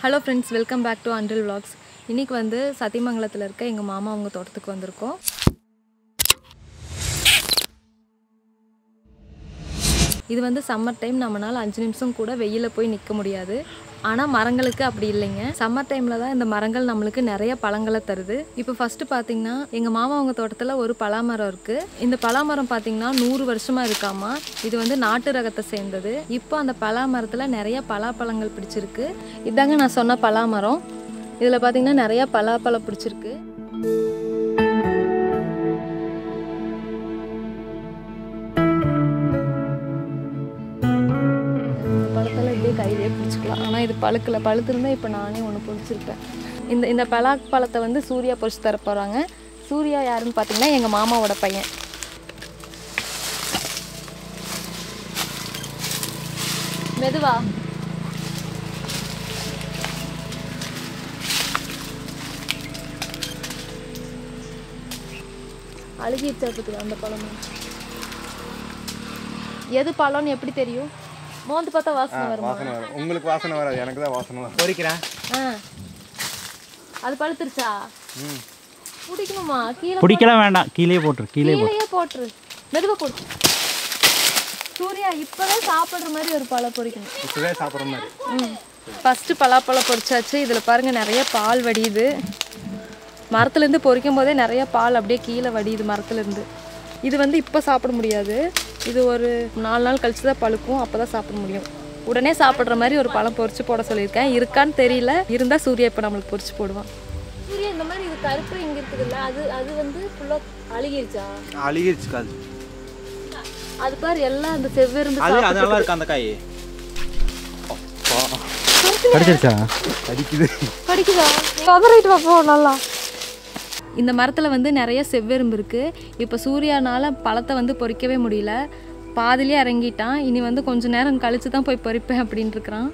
Hello friends welcome back to until vlogs இன்னைக்கு வந்து சத்தியமங்கலத்தில் இருக்க எங்கள் மாமா அவங்க தோட்டத்துக்கு வந்திருக்கோம் இது வந்து சம்மர் டைம் நம்மளால் அஞ்சு நிமிஷம் கூட வெயிலில் போய் நிற்க முடியாது ஆனால் மரங்களுக்கு அப்படி இல்லைங்க சம்மர் டைமில் தான் இந்த மரங்கள் நம்மளுக்கு நிறைய பழங்களை தருது இப்போ ஃபஸ்ட்டு பார்த்தீங்கன்னா எங்கள் மாமா அவங்க தோட்டத்தில் ஒரு பலாமரம் இருக்குது இந்த பலாமரம் பார்த்தீங்கன்னா நூறு வருஷமாக இருக்காமா இது வந்து நாட்டு ரகத்தை சேர்ந்தது இப்போ அந்த பலாமரத்தில் நிறைய பலாப்பழங்கள் பிடிச்சிருக்கு இதாங்க நான் சொன்ன பலாமரம் இதில் பார்த்தீங்கன்னா நிறைய பலாப்பழம் பிடிச்சிருக்கு இந்த பழத்தெல்லாம் இப்படியே கையிலே பிடிச்சிக்கலாம் ஆனால் இது பழுக்கல பழுத்திருந்தா இப்போ நானே ஒன்று பிடிச்சிருப்பேன் இந்த இந்த பலா பழத்தை வந்து சூர்யா பொறிச்சு தர போகிறாங்க சூர்யா யாருன்னு பார்த்தீங்கன்னா எங்கள் மாமாவோட பையன் மெதுவா அழுகிடுச்சு அந்த பழம் எது பழம்னு எப்படி தெரியும் மோந்து பார்த்தா வாசனை வருமா வாசனை வரும் உங்களுக்கு வாசனை வராது எனக்கு தான் வாசனை வரும் பொறிக்கிறேன் ஆ அது பழுத்துருச்சா ம் பிடிக்கணுமா கீழே பிடிக்கலாம் வேண்டாம் கீழே போட்டுரு கீழே போட்டு கீழேயே போட்டுரு மெதுவா போடு சூர்யா இப்பவே சாப்பிடுற மாதிரி ஒரு பழம் பொரிக்கணும் இப்போவே சாப்பிட்ற மாதிரி ம் ஃபஸ்ட்டு பலாப்பழம் பொரிச்சாச்சு இதில் பாருங்கள் நிறைய பால் வடியுது மரத்துலேருந்து பொரிக்கும் போதே நிறைய பால் அப்படியே கீழே வடியுது மரத்துலேருந்து இது வந்து இப்போ சாப்பிட முடியாது இது ஒரு நாலு நாள் கழிச்சு தான் பழுக்கும் அப்போ தான் சாப்பிட முடியும் உடனே சாப்பிட்ற மாதிரி ஒரு பழம் பொரிச்சு போட சொல்லியிருக்கேன் இருக்கான்னு தெரியல இருந்தால் சூர்யா இப்போ நம்மளுக்கு பொரிச்சு போடுவான் சூர்யா இந்த மாதிரி இது கருப்பு இங்கே இருக்குதுல்ல அது அது வந்து ஃபுல்லாக அழுகிருச்சா அழுகிருச்சு காது அது பாரு எல்லாம் அந்த செவ்வெருந்து அது அது நல்லா இருக்கு அந்த காய் கடிச்சிருச்சா அடிக்குது படிக்குதா கதறிட்டு வா நல்லா இந்த மரத்தில் வந்து நிறைய செவ்வெரும்பு இருக்குது இப்போ சூர்யானால பழத்தை வந்து பொறிக்கவே முடியல பாதிலே இறங்கிட்டான் இனி வந்து கொஞ்ச நேரம் கழிச்சு தான் போய் பொறிப்பேன் அப்படின்னு இருக்கிறான்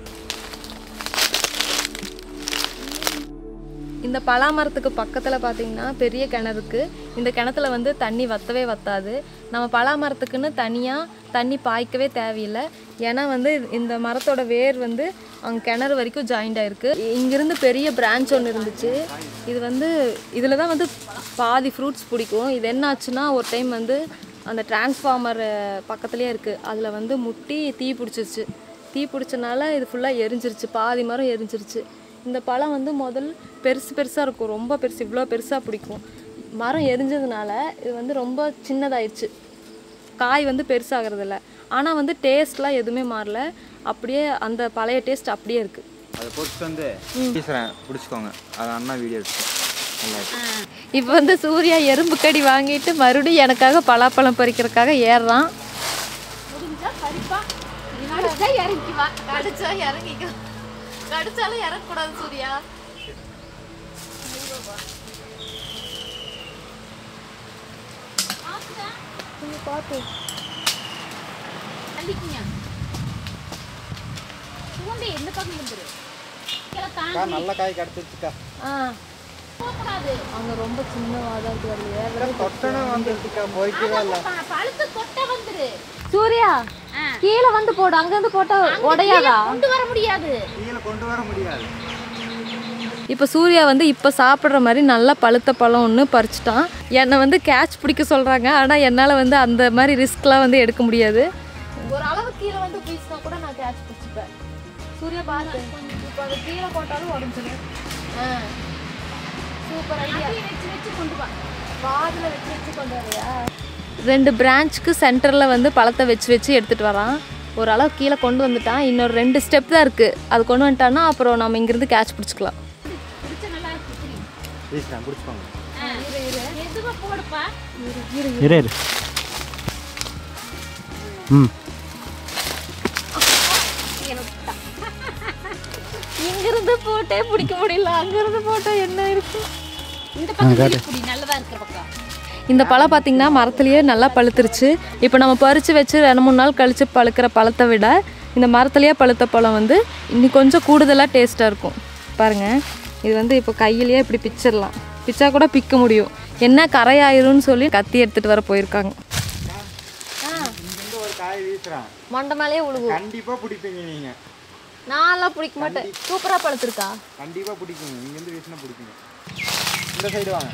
இந்த பலாமரத்துக்கு பக்கத்தில் பார்த்தீங்கன்னா பெரிய கிணறு இருக்குது இந்த கிணத்துல வந்து தண்ணி வத்தவே வத்தாது நம்ம பலாமரத்துக்குன்னு தனியாக தண்ணி பாய்க்கவே தேவையில்லை ஏன்னா வந்து இந்த மரத்தோட வேர் வந்து அங்கே கிணறு வரைக்கும் ஜாயிண்ட் ஆயிருக்கு இங்கிருந்து பெரிய பிரான்ச் ஒன்று இருந்துச்சு இது வந்து இதில் தான் வந்து பாதி ஃப்ரூட்ஸ் பிடிக்கும் இது என்ன ஆச்சுன்னா ஒரு டைம் வந்து அந்த டிரான்ஸ்ஃபார்மர் பக்கத்துலேயே இருக்குது அதில் வந்து முட்டி தீ பிடிச்சிருச்சு தீ பிடிச்சனால இது ஃபுல்லாக எரிஞ்சிருச்சு பாதி மரம் எரிஞ்சிருச்சு இந்த பழம் வந்து முதல் பெருசு பெருசாக இருக்கும் ரொம்ப பெருசு இவ்வளோ பெருசாக பிடிக்கும் மரம் எரிஞ்சதுனால இது வந்து ரொம்ப சின்னதாயிடுச்சு காய் வந்து பெருசாகிறதில்ல ஆனால் வந்து டேஸ்ட்லாம் எதுவுமே மாறல அப்படியே அந்த பழைய டேஸ்ட் அப்படியே இருக்குது அதை பொறிச்சிட்டு வந்து வீசுறேன் பிடிச்சிக்கோங்க அது அண்ணா வீடியோ எடுத்து நல்லா இருக்கு இப்போ வந்து சூர்யா எறும்பு கடி வாங்கிட்டு மறுபடியும் எனக்காக பலாப்பழம் பறிக்கிறதுக்காக ஏறுறான் கடிச்சா இறங்கிக்கோ கடிச்சாலும் இறங்கக்கூடாது சூர்யா பார்த்து அக்கா, நல்ல காய் கிடச்சிருச்சுக்கா ஆ அவங்க ரொம்ப சின்னதாக தான் இருக்கு அதுல ஏறவே தொட்டனை வந்துருச்சுக்கா பொறிக்கவே இல்லை சூர்யா கீழே வந்து போடு அங்க இருந்து போட்டா உடையாதா கீழே கொண்டு வர முடியாது இப்போ சூர்யா வந்து இப்போ சாப்பிட்ற மாதிரி நல்லா பழுத்த பழம் ஒன்று பறிச்சிட்டான் என்னை வந்து கேட்ச் பிடிக்க சொல்கிறாங்க ஆனால் என்னால் வந்து அந்த மாதிரி ரிஸ்க்லாம் வந்து எடுக்க முடியாது ஒரு அளவு கீழே வந்து பீஸ்னா கூட நான் கேட்ச் பிடிச்சிப்பேன் சூர்யா பார்த்து இப்போ அது கீழே போட்டாலும் உடஞ்சிடும் ஆ சூப்பர் ஐடியா வச்சு வச்சு கொண்டு வா பாதில் வச்சு வச்சு கொண்டு வரையா ரெண்டு பிரான்ச்சுக்கு சென்டரில் வந்து பழத்தை வச்சு வச்சு எடுத்துகிட்டு வரான் ஒரு அளவு கீழே கொண்டு வந்துட்டான் இன்னொரு ரெண்டு ஸ்டெப் தான் இருக்குது அது கொண்டு வந்துட்டான்னா அப்புறம் நம்ம இங்கேருந்து கேட்ச் பிடிச்சிக்கலாம் வீசுறேன் பிடிச்சிக்கோங்க இரு இரு இரு ம் இங்கிருந்து போட்டே பிடிக்க முடியல அங்கிருந்து போட்டா என்ன இருக்கு இந்த பழம் பார்த்தீங்கன்னா மரத்துலேயே நல்லா பழுத்துருச்சு இப்போ நம்ம பறித்து வச்சு ரெண்டு மூணு நாள் கழித்து பழுக்கிற பழத்தை விட இந்த மரத்துலேயே பழுத்த பழம் வந்து இன்னி கொஞ்சம் கூடுதலாக டேஸ்ட்டாக இருக்கும் பாருங்கள் இது வந்து இப்போ கையிலேயே இப்படி பிச்சிடலாம் பிச்சா கூட பிக்க முடியும் என்ன கரையாயிரும்னு சொல்லி கத்தி எடுத்துகிட்டு வர போயிருக்காங்க இங்கேருந்து ஒரு காய் வீசுறேன் மண்டை மேலேயே உழுகும் கண்டிப்பாக பிடிப்பீங்க நீங்கள் நான்லாம் பிடிக்க மாட்டேன் சூப்பராக பழுத்திருக்கா கண்டிப்பாக பிடிக்குங்க இங்கேருந்து வீசினா பிடிக்குங்க இந்த சைடு வாங்க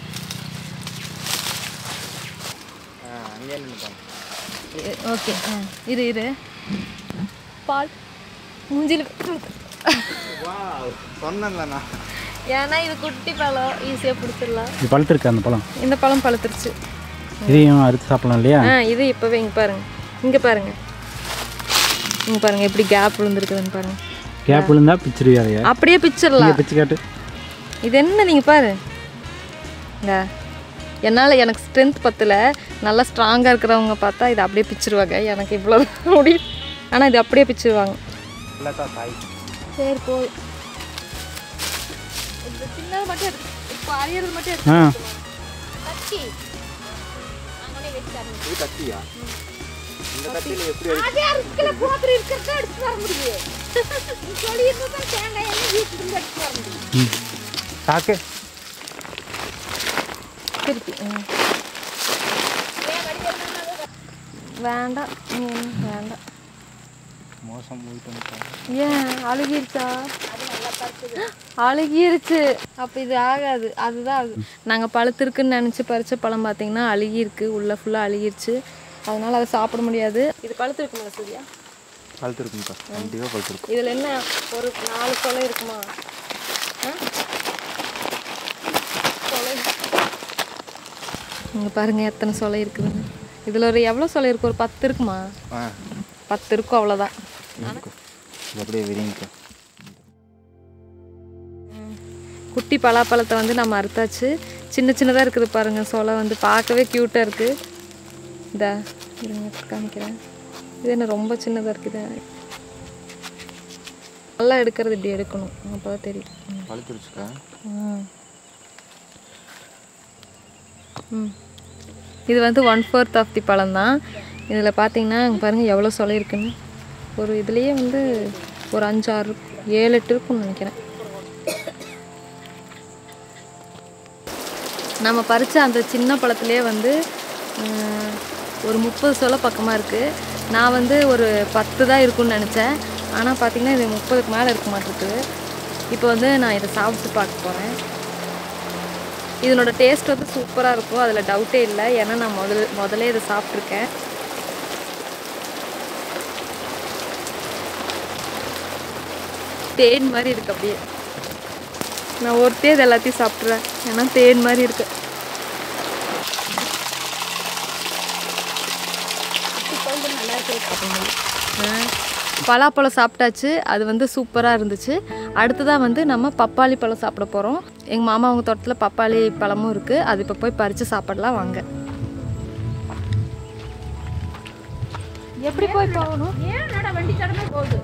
ஆ அங்கேயே நின்றுப்பாங்க ஓகே ஆ இரு இரு பால் மூஞ்சில் வா சொன்னேன்ல நான் ஏன்னா இது குட்டி பழம் ஈஸியாக பிடிச்சிடலாம் இது பழுத்திருக்கு அந்த பழம் இந்த பழம் பழுத்துருச்சு இதையும் அறுத்து சாப்பிடலாம் இல்லையா ஆ இது இப்போவே இங்கே பாருங்க இங்கே பாருங்க இங்கே பாருங்க எப்படி கேப் விழுந்துருக்குதுன்னு பாருங்க கேப் விழுந்தா பிச்சிருவியா அதைய அப்படியே பிச்சிடலாம் நீங்கள் பிச்சு காட்டு இது என்ன நீங்கள் பாரு இந்த என்னால் எனக்கு ஸ்ட்ரென்த் பத்தல நல்லா ஸ்ட்ராங்காக இருக்கிறவங்க பார்த்தா இதை அப்படியே பிச்சிருவாங்க எனக்கு இவ்வளோ முடியும் ஆனால் இது அப்படியே பிச்சிருவாங்க இல்லைக்கா சாய் சரி போய் இந்த சின்னது மட்டும் எடுத்து இப்போ அரியறது மட்டும் எடுத்து ஆ கத்தி அங்கனே வச்சாரு இது கத்தியா இந்த கத்தியில் எப்படி அடி- அதே அறுக்கல போத்துற இருக்கிறத எடுத்து வர முடியும் சொல்லி இருந்தா தேங்காய் எல்லாம் வீட்டுல இருந்து எடுத்து வர முடியும் ம் சாக்கு திருப்பி ம். வேண்டாம் ம், வேண்டாம் மோசம் போயிட்டு வந்துட்டாங்க ஏன் அழுகிருச்சா அழுகிருச்சு அப்போ இது ஆகாது அதுதான் அது நாங்கள் பழுத்திருக்குன்னு நினச்சி பறிச்ச பழம் பார்த்தீங்கன்னா அழுகிருக்கு உள்ளே ஃபுல்லாக அழுகிருச்சு அதனால் அதை சாப்பிட முடியாது இது பழுத்திருக்குமா சூர்யா பழுத்துருக்குங்கக்கா கண்டிப்பாக பழுத்துருக்கும் இதில் என்ன ஒரு நாலு கொலை இருக்குமா ஆ? சொலை இங்கே பாருங்க எத்தனை சொலை இருக்குதுன்னு இதில் ஒரு எவ்வளோ சொலை இருக்கு ஒரு பத்து இருக்குமா ஆ பத்து இருக்கும் அவ்வளோதான் இருக்குக்கா. இது அப்படியே விரிங்கக்கா குட்டி பலாப்பழத்தை வந்து நம்ம அறுத்தாச்சு சின்ன சின்னதாக இருக்குது பாருங்க சொலை வந்து பார்க்கவே க்யூட்டாக இருக்குது இந்த இருங்க காமிக்கிறேன் இது என்ன ரொம்ப சின்னதாக இருக்குது நல்லா எடுக்கிறது இப்படி எடுக்கணும் அப்போ தான் தெரியும் ம். பழுத்துருச்சுக்கா ம். ம் இது வந்து ஒன் ஃபோர்த் ஆஃப் தி பழம் தான் இதில் பார்த்தீங்கன்னா இங்க பாருங்கள் எவ்வளோ சொலை இருக்குன்னு ஒரு இதுலேயே வந்து ஒரு அஞ்சு ஆறு ஏழு எட்டு இருக்கும்னு நினைக்கிறேன் நம்ம பறித்த அந்த சின்ன பழத்துலேயே வந்து ம், ஒரு முப்பது சொலை பக்கமாக இருக்குது நான் வந்து ஒரு பத்து தான் இருக்கும்னு நினச்சேன் ஆனால் பார்த்தீங்கன்னா இது முப்பதுக்கு மேலே இருக்க மாட்டிருக்கு இப்போ வந்து நான் இதை சாப்பிட்டு பார்க்க போகிறேன் இதனோட டேஸ்ட் வந்து சூப்பராக இருக்கும் அதில் டவுட்டே இல்லை ஏன்னா நான் முதல்ல முதல்ல இதை சாப்பிட்ருக்கேன் தேன் மாதிரி இருக்கு அப்படியே நான் ஒருத்தே இது எல்லாத்தையும் சாப்பிட்றேன் ஏன்னா தேன் மாதிரி இருக்கு ஆ, பலாப்பழம் சாப்பிட்டாச்சு அது வந்து சூப்பராக இருந்துச்சு அடுத்ததாக வந்து நம்ம பப்பாளி பழம் சாப்பிட போகிறோம் எங்கள் மாமா அவங்க தோட்டத்தில் பப்பாளி பழமும் இருக்குது அது இப்போ போய் பறித்து சாப்பிடலாம் வாங்க எப்படி போய் போகணும் ஏன் வண்டி கடமை போகுது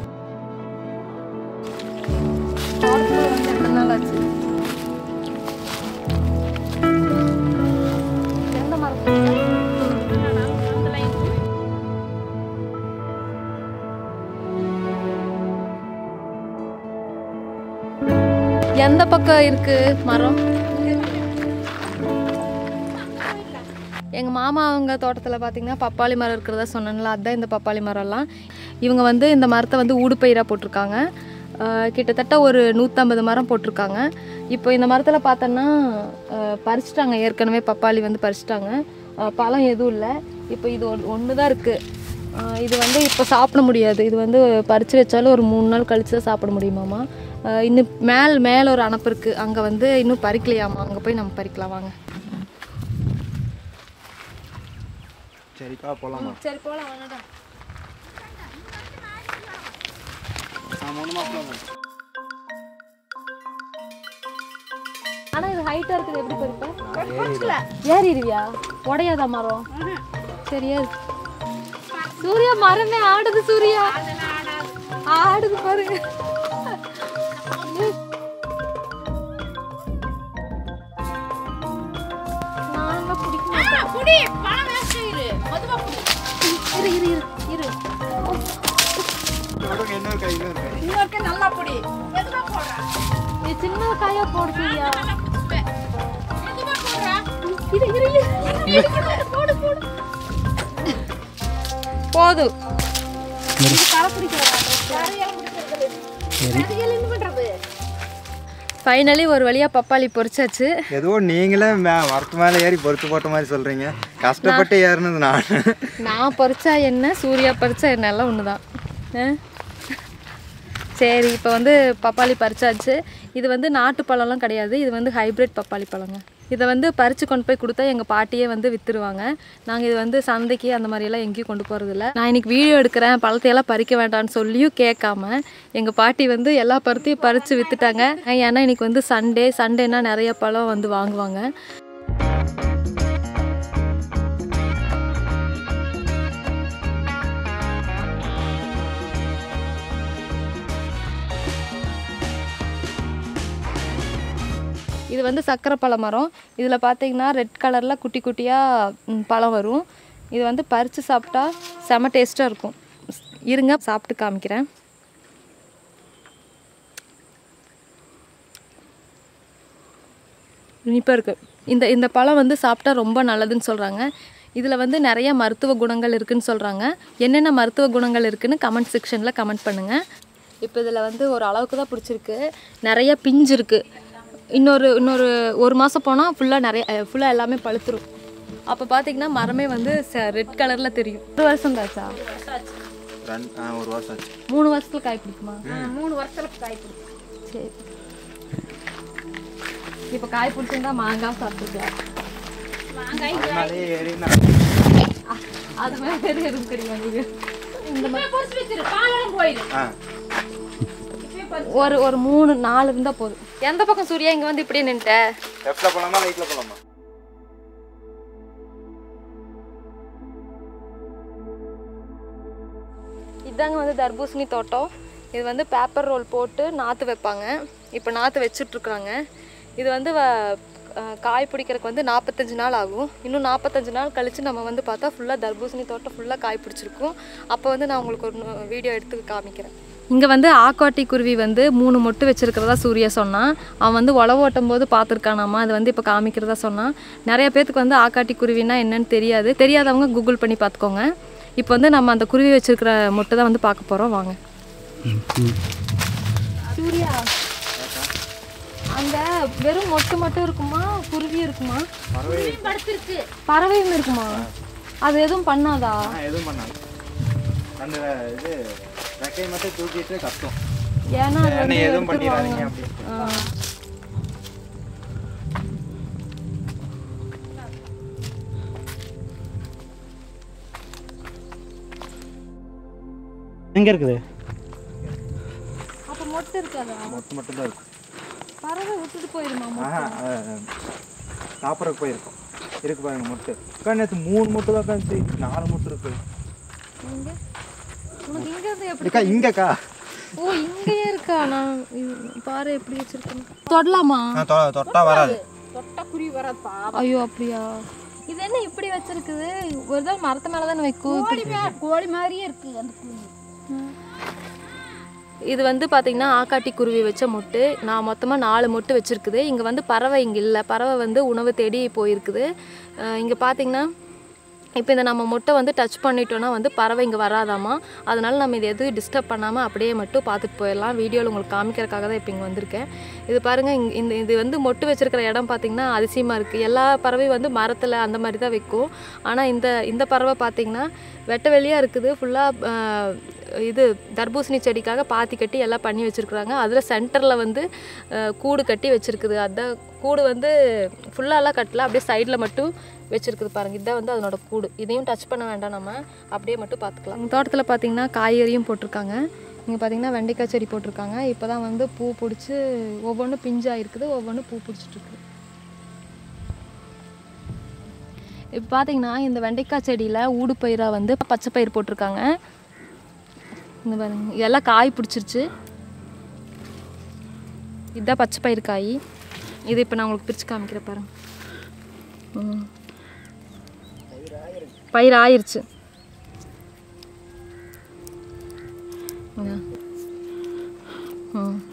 தோட்டத்துல வந்து எத்தனை நாள் ஆச்சு எந்த மரத்துல அந்த லைன் எந்த பக்கம் இருக்கு மரம் எங்கள் மாமா அவங்க தோட்டத்தில் பார்த்தீங்கன்னா பப்பாளி மரம் இருக்கிறதா சொன்னேன்ல அதுதான் இந்த பப்பாளி மரம்லாம் இவங்க வந்து இந்த மரத்தை வந்து ஊடுபயிராக போட்டிருக்காங்க ஆஹ் கிட்டத்தட்ட ஒரு நூற்றம்பது மரம் போட்டிருக்காங்க இப்போ இந்த மரத்தில் பார்த்தோன்னா ஆஹ் பறிச்சிட்டாங்க ஏற்கனவே பப்பாளி வந்து பறிச்சிட்டாங்க ஆஹ் பழம் எதுவும் இல்லை இப்போ இது ஒன் ஒன்று தான் இருக்குது இது வந்து இப்போ சாப்பிட முடியாது இது வந்து பறித்து வச்சாலும் ஒரு மூணு நாள் கழிச்சு தான் சாப்பிட முடியுமாமா ஆஹ் இன்னும் மேல் மேலே ஒரு அணப்பு இருக்குது அங்கே வந்து இன்னும் பறிக்கலையாமா அங்கே போய் நம்ம பறிக்கலாம் வாங்க சரிக்கா போகலாமா சரி போகலாம் வேணாடா நான் மூணு மாதம் ஆனால் இது ஹைட்டாக இருக்குது எப்படி பறிப்பேன் ஏறிடுவியா உடையாதா மரம் சரி ஏறு சூர்யா மரமே ஆடுது சூர்யா ஆடுது பாருங்க நான்லாம் பிடிக்க மாட்டேன் குடி பணம் வேஸ்ட் இரு மதுவா குடி இரு இரு இரு இரு இன்னொரு கை இன்னொரு கை இன்னொருக்க நல்லா குடி மெதுவா போடுறா இது சின்ன காயா போடு சூர்யா நல்லா குடிச்சுப்பேன் மெதுவா போடுறா இரு இரு இரு போடு போடு போதும் இது களை பிடிக்கிறதா யாரையும் குடிக்கிறது அதுகள் என்ன பண்றது ஃபைனலி ஒரு வழியாக பப்பாளி பொரிச்சாச்சு ஏதோ நீங்களே மே மரத்து மேலே ஏறி பொறுத்து போட்ட மாதிரி சொல்கிறீங்க கஷ்டப்பட்டு ஏறினது நான் நான் பறிச்சா என்ன சூர்யா பறிச்சா என்ன எல்லாம் ஒன்று தான் சரி இப்போ வந்து பப்பாளி பறிச்சாச்சு இது வந்து நாட்டு பழம்லாம் கிடையாது இது வந்து ஹைப்ரிட் பப்பாளி பழங்க இதை வந்து பறித்து கொண்டு போய் கொடுத்தா எங்கள் பாட்டியே வந்து விற்றுருவாங்க நாங்கள் இது வந்து சந்தைக்கு அந்த மாதிரியெல்லாம் எங்கேயும் கொண்டு போகிறதில்ல நான் இன்னைக்கு வீடியோ எடுக்கிறேன் பழத்தையெல்லாம் பறிக்க வேண்டாம்னு சொல்லியும் கேட்காம எங்கள் பாட்டி வந்து எல்லா பழத்தையும் பறித்து விற்றுட்டாங்க ஏன்னா இன்னைக்கு வந்து சண்டே சண்டேனா நிறைய பழம் வந்து வாங்குவாங்க இது வந்து சக்கரை பழ மரம் இதில் பார்த்தீங்கன்னா ரெட் கலரில் குட்டி குட்டியாக பழம் வரும் இது வந்து பறித்து சாப்பிட்டா செம டேஸ்ட்டாக இருக்கும் இருங்க சாப்பிட்டு காமிக்கிறேன் இனிப்பாக இருக்குது இந்த இந்த பழம் வந்து சாப்பிட்டா ரொம்ப நல்லதுன்னு சொல்கிறாங்க இதில் வந்து நிறைய மருத்துவ குணங்கள் இருக்குன்னு சொல்கிறாங்க என்னென்ன மருத்துவ குணங்கள் இருக்குன்னு கமெண்ட் செக்ஷனில் கமெண்ட் பண்ணுங்கள் இப்போ இதில் வந்து ஒரு அளவுக்கு தான் பிடிச்சிருக்கு நிறைய பிஞ்சு இருக்குது இன்னொரு இன்னொரு ஒரு மாதம் போனால் ஃபுல்லாக நிறைய ஃபுல்லாக எல்லாமே பழுத்துரும் அப்போ பார்த்தீங்கன்னா மரமே வந்து ரெட் கலரில் தெரியும் ஒரு வருஷம் தாச்சா ரெண்டு ஆ, ஒரு வருஷம் ஆச்சு மூணு வருஷத்துல காய் பிடிக்குமா மூணு வருஷத்துல காய் பிடிக்கும் சரி இப்போ காய் பிடிச்சிருந்தா மாங்காய் சாப்பிட்டுக்கலாம் மாங்காய் அதனாலே ஏறினா அது மாதிரி எதுவும் தெரியாது இந்த மாதிரி பொறிச்சு வச்சிரு பாலம் போயிடு ஆ ஒரு ஒரு மூணு நாலு இருந்தா போதும் எந்த பக்கம் சூர்யா இங்க வந்து இப்படியே நின்ட்ட லெஃப்டில் போகலாமா ரைட்டில் போகலாமா இதாங்க வந்து தர்பூசணி தோட்டம் இது வந்து பேப்பர் ரோல் போட்டு நாற்று வைப்பாங்க இப்போ நாற்று வச்சுட்ருக்குறாங்க இது வந்து வ- அஹ் காய் பிடிக்கிறதுக்கு வந்து நாற்பத்தஞ்சு நாள் ஆகும் இன்னும் நாற்பத்தஞ்சு நாள் கழித்து நம்ம வந்து பார்த்தா ஃபுல்லாக தர்பூசணி தோட்டம் ஃபுல்லாக காய் பிடிச்சிருக்கும் அப்போ வந்து நான் உங்களுக்கு ஒரு வீடியோ எடுத்து காமிக்கிறேன் இங்கே வந்து ஆக்காட்டி குருவி வந்து மூணு மொட்டு வச்சிருக்கிறதா சூர்யா சொன்னான் அவன் வந்து உழவு ஓட்டும் போது பார்த்துருக்கானாமா அது வந்து இப்போ காமிக்கிறதா சொன்னான் நிறைய பேத்துக்கு வந்து ஆக்காட்டி குருவினா என்னன்னு தெரியாது தெரியாதவங்க கூகுள் பண்ணி பார்த்துக்கோங்க இப்போ வந்து நம்ம அந்த குருவி வச்சிருக்கிற மொட்டை தான் வந்து பார்க்க போகிறோம் வாங்க சூர்யா அந்த வெறும் மொட்டு மட்டும் இருக்குமா குருவி இருக்குமா படுத்திருக்கு பறவையும் இருக்குமா அது எதுவும் பண்ணாதா ஆ எதுவும் பண்ணாது அந்த இது ரெக்கையை மட்டும் தூக்கிட்டு கத்தும் ஏன்னா அது என்ன வந்து எதுவும் பண்ணிடாதீங்க எடுத்துருவாங்க. அப்படின்னு ஆ. எங்கே இருக்குது அப்ப மொட்டு இருக்காதா மொத்தம் மட்டும் தான் இருக்கும் பறவை விட்டுட்டு போயிருமா மொட்டு? ஆஹா சாப்பிட்றதுக்கு போயிருக்கோம் இருக்கு பாருங்க மொட்டு அக்கா நேற்று மூணு மொட்டு தான் இருந்துச்சு நாலு மொட்டு இருக்கு இங்க உனக்கு இங்க இருந்து எப்படி அக்கா இங்கக்கா ஓ இங்கேயே இருக்கா நான் இது- பாரு எப்படி வச்சிருக்கேன் தொடலாமா தொட்டா வராது தொட்டா குருவி வராதுப்பா ஐயோ அப்படியா இது என்ன இப்படி வச்சிருக்குது ஒரு தான் மரத்து மேல தானே வைக்கும் கோழி மே- கோழி மாதிரியே இருக்கு அந்த குருவி இது வந்து பார்த்தீங்கன்னா ஆக்காட்டி குருவி வச்ச மொட்டு நான் மொத்தமாக நாலு மொட்டு வச்சுருக்குது இங்கே வந்து பறவை இங்கே இல்லை பறவை வந்து உணவு தேடி போயிருக்குது இங்கே பார்த்தீங்கன்னா இப்போ இந்த நம்ம மொட்டை வந்து டச் பண்ணிட்டோன்னா வந்து பறவை இங்கே வராதாமா அதனால நம்ம இது எதுவும் டிஸ்டர்ப் பண்ணாமல் அப்படியே மட்டும் பார்த்துட்டு போயிடலாம் வீடியோவில் உங்களுக்கு காமிக்கிறதுக்காக தான் இப்போ இங்கே வந்திருக்கேன் இது பாருங்கள் இங்க இந்த இது வந்து மொட்டு வச்சிருக்கிற இடம் பார்த்திங்கன்னா அதிசயமாக இருக்குது எல்லா பறவையும் வந்து மரத்தில் அந்த மாதிரி தான் வைக்கும் ஆனால் இந்த இந்த பறவை பார்த்திங்கன்னா வெட்ட வெளியாக இருக்குது ஃபுல்லாக இது தர்பூசணி செடிக்காக பாத்தி கட்டி எல்லாம் பண்ணி வச்சுருக்குறாங்க அதில் சென்டரில் வந்து அஹ், கூடு கட்டி வச்சுருக்குது அதான் கூடு வந்து ஃபுல்லாலாம் கட்டல அப்படியே சைடில் மட்டும் வச்சுருக்குது பாருங்கள் இதான் வந்து அதனோட கூடு இதையும் டச் பண்ண வேண்டாம் நம்ம அப்படியே மட்டும் பார்த்துக்கலாம் இந்த தோட்டத்தில் பார்த்தீங்கன்னா காய்கறியும் போட்டிருக்காங்க இங்கே பார்த்தீங்கன்னா வெண்டைக்காய் செடி போட்டிருக்காங்க இப்போ தான் வந்து பூ பிடிச்சி ஒவ்வொன்றும் பிஞ்சாக இருக்குது ஒவ்வொன்றும் பூ பிடிச்சிட்ருக்கு இப்போ பார்த்தீங்கன்னா இந்த வெண்டைக்காய் செடியில் ஊடு பயிராக வந்து பச்சை பயிர் போட்டிருக்காங்க இந்த பாருங்க இதெல்லாம் காய் பிடிச்சிருச்சு இதுதான் பச்சை பயிர் காய் இது இப்போ நான் உங்களுக்கு பிரித்து காமிக்கிறேன் பாருங்க ம். பயிர் ஆயிருச்சு இங்க. ம்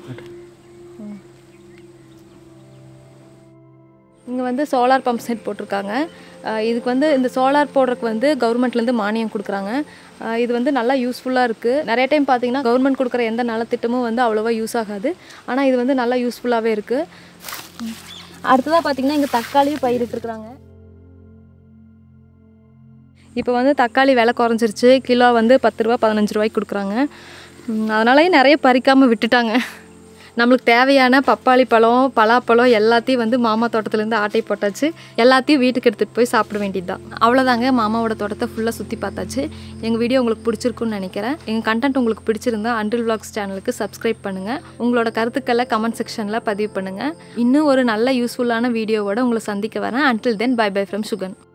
இங்கே வந்து சோலார் பம்ப் செட் போட்டிருக்காங்க அஹ் இதுக்கு வந்து இந்த சோலார் போடுறதுக்கு வந்து கவர்மெண்ட்லேருந்து மானியம் கொடுக்குறாங்க அஹ் இது வந்து நல்லா யூஸ்ஃபுல்லாக இருக்குது நிறைய டைம் பார்த்தீங்கன்னா கவர்மெண்ட் கொடுக்குற எந்த நலத்திட்டமும் வந்து அவ்வளோவா யூஸ் ஆகாது ஆனால் இது வந்து நல்லா யூஸ்ஃபுல்லாகவே இருக்குது அடுத்ததாக பார்த்தீங்கன்னா இங்கே தக்காளியும் பயிரிட்டுருக்குறாங்க இப்போ வந்து தக்காளி விலை குறைஞ்சிருச்சு கிலோ வந்து பத்து ரூபா பதினஞ்சு ரூபாய்க்கு கொடுக்குறாங்க அதனாலயே நிறைய பறிக்காமல் விட்டுட்டாங்க நம்மளுக்கு தேவையான பப்பாளி பழம் பலாப்பழம் எல்லாத்தையும் வந்து மாமா தோட்டத்துலேருந்து ஆட்டை போட்டாச்சு எல்லாத்தையும் வீட்டுக்கு எடுத்துகிட்டு போய் சாப்பிட வேண்டியது தான் அவ்வளோதாங்க மாமாவோட தோட்டத்தை ஃபுல்லாக சுற்றி பார்த்தாச்சு எங்கள் வீடியோ உங்களுக்கு பிடிச்சிருக்குன்னு நினைக்கிறேன் எங்கள் கண்டென்ட் உங்களுக்கு பிடிச்சிருந்தா அண்டில் vlogs சேனலுக்கு சப்ஸ்கிரைப் பண்ணுங்கள் உங்களோட கருத்துக்களை கமெண்ட் செக்ஷனில் பதிவு பண்ணுங்கள் இன்னும் ஒரு நல்ல யூஸ்ஃபுல்லான வீடியோவோட உங்களை சந்திக்க வரேன் until then bye bye from Sugan